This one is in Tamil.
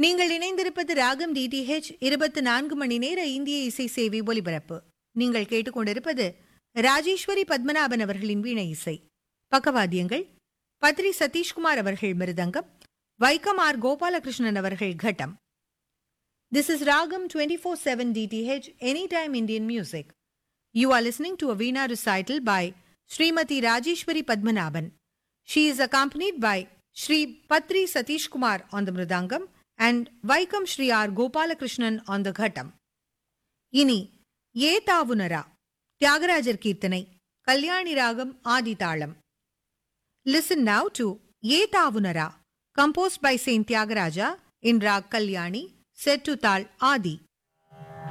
நீங்கள் இணைந்திருப்பது ராகம் டிடிஹெச் இருபத்தி நான்கு மணி நேர இந்திய இசை சேவை ஒலிபரப்பு நீங்கள் கேட்டுக்கொண்டிருப்பது ராஜேஸ்வரி பத்மநாபன் அவர்களின் வீணை இசை பக்கவாத்தியங்கள் பத்ரி சதீஷ்குமார் அவர்கள் மிருதங்கம் வைக்கம் ஆர் கோபாலகிருஷ்ணன் அவர்கள் கட்டம் This is Ragam 24/7 DTH Anytime Indian Music. You are listening to a Veena recital by Srimati Rajeshwari Padmanabhan. She is accompanied by Sri Patri Satish Kumar on the Mridangam and Vaikam Sri R. Gopalakrishnan on the Ghatam. இனி ஏ தாவுனரா தியாகராஜர் கீர்த்தனை கல்யாணி ராகம் ஆதி தாளம் லிசன் நவ் டு ஏ தாவுனரா composed by saint Thyagaraja in raag Kalyani set to taal Aadhi